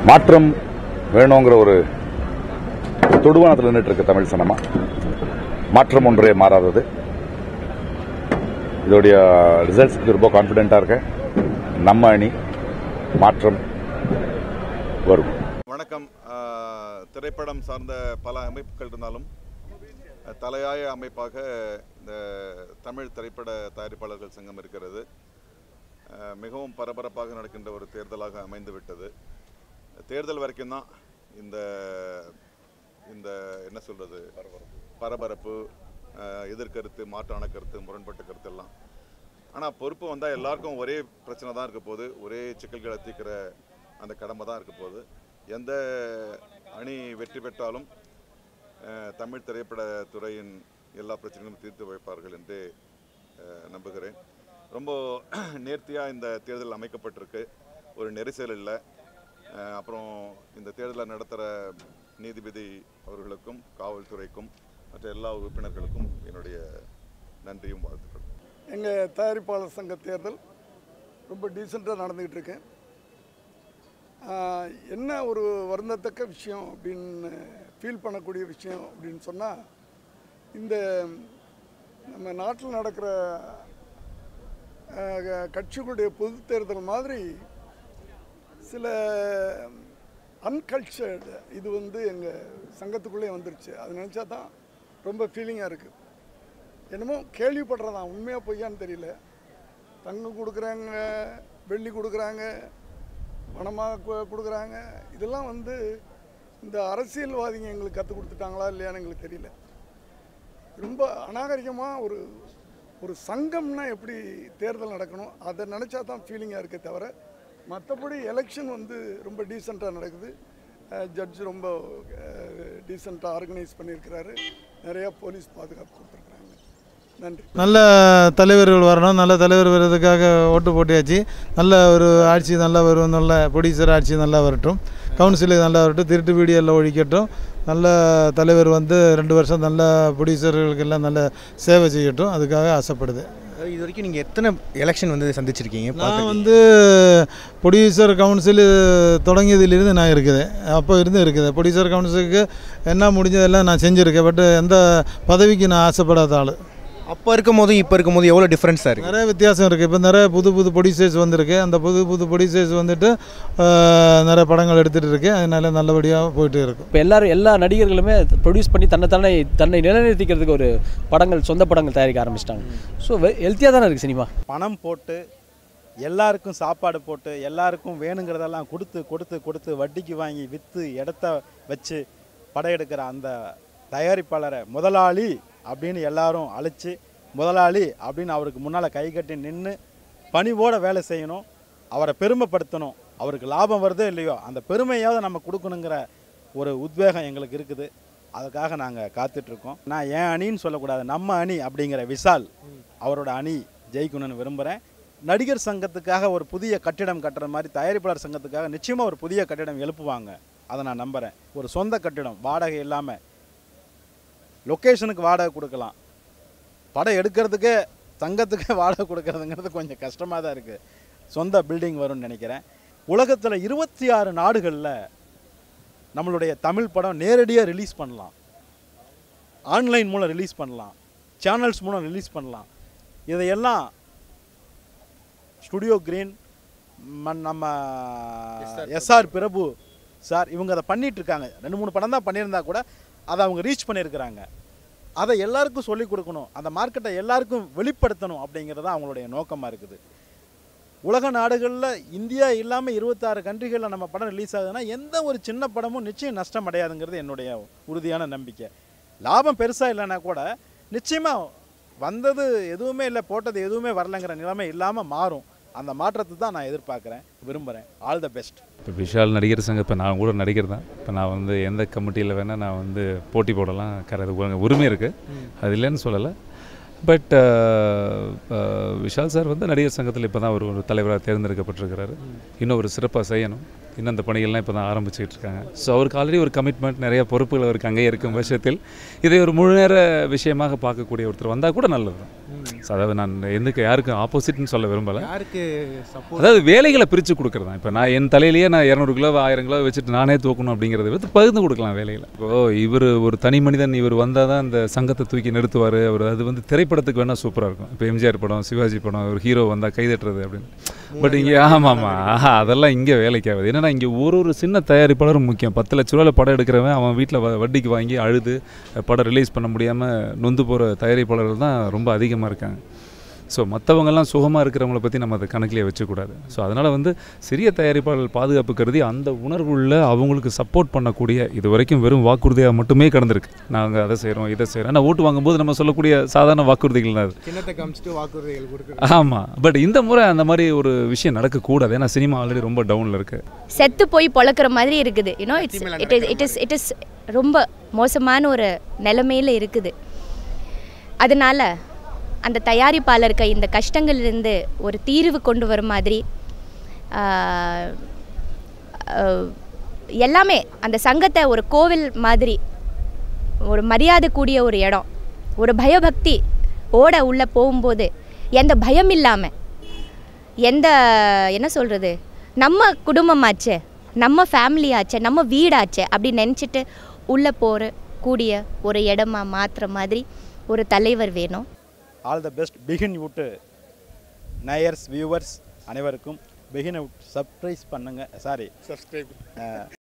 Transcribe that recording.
மாற்றம் வேணுங்கிற ஒரு தொடுவானத்தில் நின்றுட்டு இருக்கு தமிழ் சினிமா மாற்றம் ஒன்றே மாறாதது இதோடைய ரிசல்ட்ஸ் பற்றி ரொம்ப கான்ஃபிடென்ட்டாக இருக்கேன் நம்ம அணி மாற்றம் வரும் வணக்கம் ஆஹ், திரைப்படம் சார்ந்த பல அமைப்புகள் இருந்தாலும் அஹ், தலையாய அமைப்பாக இந்த தமிழ் திரைப்பட தயாரிப்பாளர்கள் சங்கம் இருக்கிறது அஹ், மிகவும் பரபரப்பாக நடக்கின்ற ஒரு தேர்தலாக அமைந்து விட்டது தேர்தல் வரைக்கும் தான் இந்த இந்த என்ன சொல்றது பரபரப்பு அஹ், எதிர்கருத்து மாற்றான கருத்து முரண்பட்ட கருத்து எல்லாம் ஆனால் பொறுப்பு வந்தால் எல்லாருக்கும் ஒரே பிரச்சனை தான் இருக்க போகுது ஒரே சிக்கல்களை தீர்க்கிற அந்த கடமை தான் இருக்க போகுது எந்த அணி வெற்றி பெற்றாலும் அஹ், தமிழ் திரைப்பட துறையின் எல்லா பிரச்சனைகளும் தீர்த்து வைப்பார்கள் என்று அஹ், நம்புகிறேன் ரொம்ப நேர்த்தியாக இந்த தேர்தல் அமைக்கப்பட்டிருக்கு ஒரு நெரிசல் இல்லை அஹ், அப்புறம் இந்த தேர்தலை நடத்துகிற நீதிபதி அவர்களுக்கும் காவல்துறைக்கும் மற்ற எல்லா உறுப்பினர்களுக்கும் என்னுடைய நன்றியும் வாழ்த்துக்களும் எங்கள் தயாரிப்பாளர் சங்க தேர்தல் ரொம்ப டீசெண்டாக நடந்துக்கிட்டு இருக்கு ஆஹ், என்ன ஒரு வருந்தத்தக்க விஷயம் அப்படின்னு ஃபீல் பண்ணக்கூடிய விஷயம் அப்படின்னு சொன்னால் இந்த நம்ம நாட்டில் நடக்கிற ஆஹ், கட்சிகளுடைய பொது தேர்தல் மாதிரி சில அன்கல்ச்சர்டு இது வந்து எங்கள் சங்கத்துக்குள்ளே வந்துருச்சு அது நினச்சா தான் ரொம்ப ஃபீலிங்காக இருக்குது என்னமோ கேள்விப்படுறதான் உண்மையாக பொய்யான்னு தெரியல தங்கம் கொடுக்குறாங்க வெள்ளி கொடுக்குறாங்க பணமாக கொடுக்குறாங்க இதெல்லாம் வந்து இந்த அரசியல்வாதிங்க எங்களுக்கு கற்றுக் கொடுத்துட்டாங்களா இல்லையான்னு எங்களுக்கு தெரியல ரொம்ப அநாகரிகமாக ஒரு ஒரு சங்கம்னா எப்படி தேர்தல் நடக்கணும் அதை நினச்சா தான் ஃபீலிங்காக இருக்கே தவிர மற்றபடி எலெக்ஷன் வந்து ரொம்ப டீசெண்டாக நடக்குது ஜட்ஜ் ரொம்ப டீசெண்டாக ஆர்கனைஸ் பண்ணியிருக்கிறாரு நிறையா போலீஸ் பாதுகாப்பு கொடுத்துருக்குறாங்க நன்றி நல்ல தலைவர்கள் வரணும் நல்ல தலைவர் வர்றதுக்காக ஓட்டு போட்டியாச்சு நல்ல ஒரு ஆட்சி நல்லா வரும் நல்ல ப்ரொடியூசர் ஆட்சி நல்லா வரட்டும் கவுன்சிலு நல்லா வரட்டும் திருட்டு வீடியோவில் ஒழிக்கட்டும் நல்ல தலைவர் வந்து ரெண்டு வருஷம் நல்ல ப்ரொடியூசர்களுக்கெல்லாம் நல்ல சேவை செய்யட்டும் அதுக்காக ஆசைப்படுது இது வரைக்கும் நீங்கள் எத்தனை எலெக்ஷன் வந்து சந்திச்சிருக்கீங்க நான் பார்த்திருக்கீங்க? வந்து ப்ரொடியூசர் கவுன்சில் தொடங்கியதிலிருந்து நான் இருக்குது அப்போ இருந்து இருக்குது ப்ரொடியூசர் கவுன்சிலுக்கு என்ன முடிஞ்சதெல்லாம் நான் செஞ்சுருக்கேன் பட் எந்த பதவிக்கு நான் ஆசைப்படாத ஆள் அப்போ இருக்கும் போதும் இப்போ இருக்கும் போது எவ்வளோ டிஃப்ரென்ஸாக இருக்குது நிறைய வித்தியாசம் இருக்குது இப்போ நிறைய புது புது ப்ரொடியூசர்ஸ் வந்திருக்கு அந்த புது புது ப்ரொடியூசர்ஸ் வந்துட்டு ஆஹ், நிறைய படங்கள் எடுத்துகிட்டு இருக்கு அதனால நல்லபடியாக போயிட்டு இருக்கும் இப்போ எல்லாரும் எல்லா நடிகர்களுமே ப்ரொடியூஸ் பண்ணி தன்னை தன்னை தன்னை நிலைநிறுத்திக்கிறதுக்கு ஒரு படங்கள் சொந்த படங்கள் தயாரிக்க ஆரம்பிச்சிட்டாங்க ஸோ ஹெல்த்தியாக தானே இருக்குது சினிமா பணம் போட்டு எல்லாருக்கும் சாப்பாடு போட்டு எல்லாருக்கும் வேணுங்கிறதெல்லாம் கொடுத்து கொடுத்து கொடுத்து வட்டிக்கு வாங்கி விற்று இடத்த வச்சு படையெடுக்கிற அந்த தயாரிப்பாளரை முதலாளி அப்படின்னு எல்லாரும் அழைச்சி முதலாளி அப்படின்னு அவருக்கு முன்னால் கை கட்டி நின்று பணிவோட வேலை செய்யணும் அவரை பெருமைப்படுத்தணும் அவருக்கு லாபம் வருதோ இல்லையோ அந்த பெருமையாவது நம்ம கொடுக்கணுங்கிற ஒரு உத்வேகம் எங்களுக்கு இருக்குது அதுக்காக நாங்கள் காத்துட்ருக்கோம் நான் என் அணின்னு சொல்லக்கூடாது நம்ம அணி அப்படிங்கிற விஷால் அவரோட அணி ஜெயிக்கணும்னு விரும்புகிறேன் நடிகர் சங்கத்துக்காக ஒரு புதிய கட்டிடம் கட்டுற மாதிரி தயாரிப்பாளர் சங்கத்துக்காக நிச்சயமாக ஒரு புதிய கட்டிடம் எழுப்புவாங்க அதை நான் நம்புகிறேன் ஒரு சொந்த கட்டிடம் வாடகை இல்லாமல் லொக்கேஷனுக்கு வாடகை கொடுக்கலாம் படம் எடுக்கிறதுக்கே சங்கத்துக்கே வாடகை கொடுக்கறதுங்கிறது கொஞ்சம் கஷ்டமாக தான் இருக்குது சொந்த பில்டிங் வரும்னு நினைக்கிறேன் உலகத்தில் இருபத்தி ஆறு நாடுகளில் நம்மளுடைய தமிழ் படம் நேரடியாக ரிலீஸ் பண்ணலாம் ஆன்லைன் மூலம் ரிலீஸ் பண்ணலாம் சேனல்ஸ் மூலம் ரிலீஸ் பண்ணலாம் இதையெல்லாம் ஸ்டுடியோ கிரீன் மன் நம்ம எஸ்ஆர் பிரபு சார் இவங்க அதை பண்ணிட்டு இருக்காங்க ரெண்டு மூணு படம் தான் பண்ணியிருந்தா கூட அதை அவங்க ரீச் பண்ணியிருக்கிறாங்க அதை எல்லாருக்கும் சொல்லிக் கொடுக்கணும் அந்த மார்க்கெட்டை எல்லாருக்கும் வெளிப்படுத்தணும் அப்படிங்கிறது தான் அவங்களுடைய நோக்கமாக இருக்குது உலக நாடுகளில் இந்தியா இல்லாமல் இருபத்தாறு கண்ட்ரிகளில் நம்ம படம் ரிலீஸ் ஆகுதுன்னா எந்த ஒரு சின்ன படமும் நிச்சயம் நஷ்டம் அடையாதுங்கிறது என்னுடைய உறுதியான நம்பிக்கை லாபம் பெருசாக இல்லைன்னா கூட நிச்சயமாக வந்தது எதுவுமே இல்லை போட்டது எதுவுமே வரலைங்கிற நிலைமை இல்லாமல் மாறும் அந்த மாற்றத்தை தான் நான் எதிர்பார்க்குறேன் விரும்புகிறேன் ஆல் த பெஸ்ட் இப்போ விஷால் நடிகர் சங்கம் இப்போ நான் கூட நடிகர் தான் இப்போ நான் வந்து எந்த கமிட்டியில் வேணால் நான் வந்து போட்டி போடலாம் கர உரிமை இருக்குது அது இல்லைன்னு சொல்லலை பட் விஷால் சார் வந்து நடிகர் சங்கத்தில் இப்போ தான் ஒரு ஒரு தலைவராக தேர்ந்தெடுக்கப்பட்டிருக்கிறாரு இன்னும் ஒரு சிறப்பாக செய்யணும் இன்னும் அந்த பணிகள்லாம் இப்போ தான் ஆரம்பிச்சுட்டு இருக்காங்க ஸோ அவருக்கு ஆல்ரெடி ஒரு கமிட்மெண்ட் நிறைய பொறுப்புகள் அவருக்கு அங்கே இருக்கும் பட்சத்தில் இதை ஒரு முழு நேர விஷயமாக பார்க்கக்கூடிய ஒருத்தர் வந்தால் கூட நல்லது தான் ஸோ அதாவது நான் எதுக்கு யாருக்கும் ஆப்போசிட்னு சொல்ல விரும்பலை யாருக்கு சப்போர்ட் அதாவது வேலைகளை பிரித்து கொடுக்குறது இப்போ நான் என் தலையிலேயே நான் இரநூறு கிலோ ஆயிரம் கிலோ வச்சுட்டு நானே தூக்கணும் அப்படிங்கிறத விட்டு பகிர்ந்து கொடுக்கலாம் வேலைகளை இப்போ இவர் ஒரு தனி மனிதன் இவர் வந்தால் தான் இந்த சங்கத்தை தூக்கி நிறுத்துவார் அவர் அது வந்து திரைப்படத்துக்கு வேணால் சூப்பராக இருக்கும் இப்போ எம்ஜிஆர் படம் சிவாஜி படம் ஒரு ஹீரோ வந்தால் கைதட்டுறது அப்படின்னு பட் இங்கே ஆமாம் ஆமாம் அதெல்லாம் இங்கே வேலைக்கு ஆகுது என்னன்னா இங்கே ஒரு ஒரு சின்ன தயாரிப்பாளரும் முக்கியம் பத்து லட்ச ரூபாயில் படம் எடுக்கிறவன் அவன் வீட்டில் வட்டிக்கு வாங்கி அழுது படம் ரிலீஸ் பண்ண முடியாமல் நொந்து போகிற தயாரிப்பாளர்கள் தான் ரொம்ப அதிகமாக இருக்காங்க ஸோ மற்றவங்கெல்லாம் சுகமாக இருக்கிறவங்கள பற்றி நம்ம அதை கணக்கிலே வச்சுக்கூடாது ஸோ அதனால் வந்து சிறிய தயாரிப்பாளர்கள் பாதுகாப்பு கருதி அந்த உணர்வுள்ள அவங்களுக்கு சப்போர்ட் பண்ணக்கூடிய இது வரைக்கும் வெறும் வாக்குறுதியாக மட்டுமே கடந்திருக்கு நாங்கள் அதை செய்கிறோம் இதை செய்கிறோம் ஆனால் ஓட்டு வாங்கும்போது நம்ம சொல்லக்கூடிய சாதாரண வாக்குறுதிகள் தான் அது சின்னத்தை காமிச்சிட்டு வாக்குறுதிகள் கொடுக்குறது ஆமாம் பட் இந்த முறை அந்த மாதிரி ஒரு விஷயம் நடக்கக்கூடாது ஏன்னா சினிமா ஆல்ரெடி ரொம்ப டவுனில் இருக்குது செத்து போய் பொழக்கிற மாதிரி இருக்குது you know it's it is it is it is ரொம்ப மோசமான ஒரு நிலைமையில் இருக்குது அதனால அந்த தயாரிப்பாளருக்கு இந்த கஷ்டங்கள்லேருந்து ஒரு தீர்வு கொண்டு வர மாதிரி ஆஹ், ஆஹ், எல்லாமே அந்த சங்கத்தை ஒரு கோவில் மாதிரி ஒரு மரியாதை கூடிய ஒரு இடம் ஒரு பயபக்தி ஓட உள்ளே போகும்போது எந்த பயம் இல்லாமல் எந்த என்ன சொல்கிறது நம்ம குடும்பமாச்சே நம்ம ஃபேமிலி ஆச்சே நம்ம வீடாச்சே அப்படி நினச்சிட்டு உள்ளே போகிற கூடிய ஒரு இடமா மாற்றுற மாதிரி ஒரு தலைவர் வேணும் ஆல் த பெஸ்ட் பிகின் விட்டு நயர்ஸ் வியூவர்ஸ் அனைவருக்கும் பிகின் சர்ப்ரைஸ் பண்ணுங்கள் சாரி சப்ஸ்கிரைப்